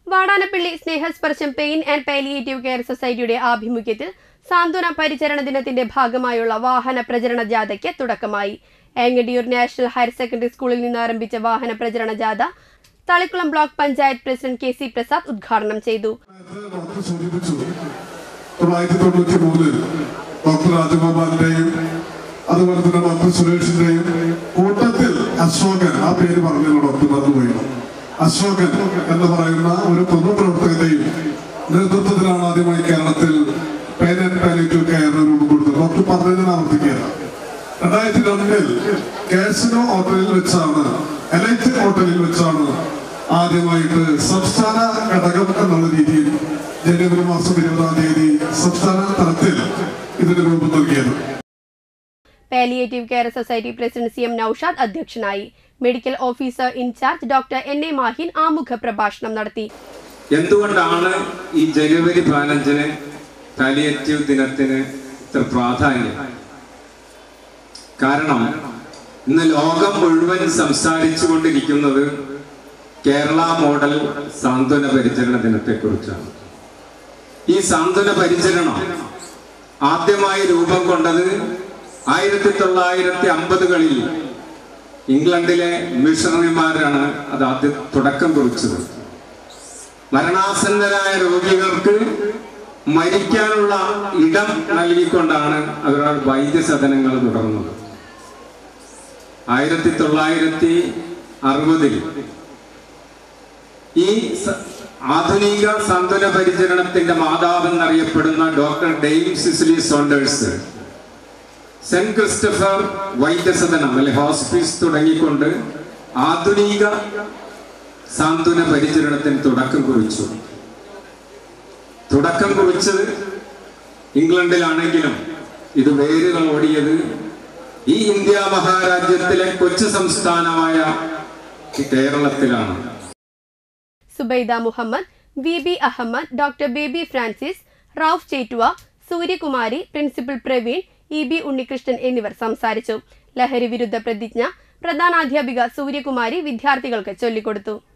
Vadanappally Snehasparsham pain and palliative care സൊസൈറ്റിയുടെ ആഭിമുഖ്യത്തിൽ സാന്ത്വന പരിചരണ ദിനത്തിന്റെ ഭാഗമായുള്ള വാഹന പ്രചരണ ജാഥയ്ക്ക് തുടക്കമായി ഏങ്ങടിയൂർ നാഷണൽ ഹയർ സെക്കൻഡറി സ്കൂളിൽ നിന്ന് ആരംഭിച്ച വാഹന പ്രചരണ ജാഥ Thalikkulam block panchayat president K C Prasad ഉദ്ഘാടനം ചെയ്തു നേരത്തെ ഡോക്ടർ സൂചിപ്പിച്ചു തൊള്ളായിരത്തി തൊണ്ണൂറ്റി മൂന്നിൽ ഡോക്ടർ രാജഗോപാലിന്റെയും അതുപോലെ തന്നെ ഡോക്ടർ സുരേഷിന്റെയും കൂട്ടത്തിൽ അശോകൻ ആ പേര് പറഞ്ഞല്ലോ ഡോക്ടർ മറന്നുപോയി അശോകൻ എന്ന് പറയുന്ന ഒരു പൊതുപ്രവർത്തകന്റെയും നേതൃത്വത്തിലാണ് ആദ്യമായി കേരളത്തിൽ പെയിൻ ആൻഡ് പാലിറ്റീവ് കെയറിന് രൂപം കൊടുത്തത് ഡോക്ടർ പറഞ്ഞതിന് ആവർത്തിക്കുകയാണ് രണ്ടായിരത്തി രണ്ടിൽ കാസിനോ ഹോട്ടലിൽ വെച്ചാണ് എലൈറ്റ് ഹോട്ടലിൽ വെച്ചാണ് ആദ്യമായിട്ട് സംസ്ഥാന ഘടകം എന്നുള്ള രീതിയിൽ ജനുവരി മാസം ഇരുപതാം തീയതി സംസ്ഥാന തലത്തിൽ ഇതിന് രൂപം നൽകിയത് palliative care society president C M Naushad അധ്യക്ഷനായി medical officer in charge doctor N A Mahin ആമുഖ പ്രഭാഷണം നടത്തി എന്തുകൊണ്ടാണ് ഈ ജനുവരി പതിനഞ്ചിന് പാലിയേറ്റീവ് ദിനത്തിന് ഇത്ര പ്രാധാന്യം കാരണം ഇന്ന് ലോകം മുഴുവൻ സംസാരിച്ചു കൊണ്ടിരിക്കുന്നത് കേരള മോഡൽ സാന്ത്വന പരിചരണ ദിനത്തെക്കുറിച്ചാണ് ഈ സാന്ത്വന പരിചരണം ആദ്യമായി രൂപം കൊണ്ടത് ആയിരത്തി തൊള്ളായിരത്തി അമ്പതുകളിൽ ഇംഗ്ലണ്ടിലെ മിഷണറിമാരാണ് അത് ആദ്യം തുടക്കം കുറിച്ചത് മരണാസന്നരായ രോഗികൾക്ക് മരിക്കാനുള്ള ഇടം നൽകിക്കൊണ്ടാണ് അവരുടെ വൈദ്യസദനങ്ങൾ തുടർന്നത് ആയിരത്തി തൊള്ളായിരത്തി അറുപതിൽ ഈ സ- ആധുനിക സാന്ത്വന പരിചരണത്തിന്റെ മാതാവെന്നറിയപ്പെടുന്ന doctor dame Cicely Saunders saint Christopher വൈദ്യസദനം അല്ലെ ഹോസ്പിസ് തുടങ്ങിക്കൊണ്ട് ആധുനിക സാന്ത്വന പരിചരണത്തിന് തുടക്കം കുറിച്ചു തുടക്കം കുറിച്ചത് ഇംഗ്ലണ്ടിലാണെങ്കിലും ഇത് വേരുകൾ ഓടിയത് ഈ ഇന്ത്യ മഹാരാജ്യത്തിലെ കൊച്ചു സംസ്ഥാനമായ കേരളത്തിലാണ് Zubaida Muhammad V B Ahmed doctor Baby Francis Rauf Chettuva Suryakumari principal Praveen E B Unnikrishnan എന്നിവർ സംസാരിച്ചു ലഹരി വിരുദ്ധ പ്രതിജ്ഞ പ്രധാനാധ്യാപിക സൂര്യകുമാരി വിദ്യാർത്ഥികൾക്ക് ചൊല്ലിക്കൊടുത്തു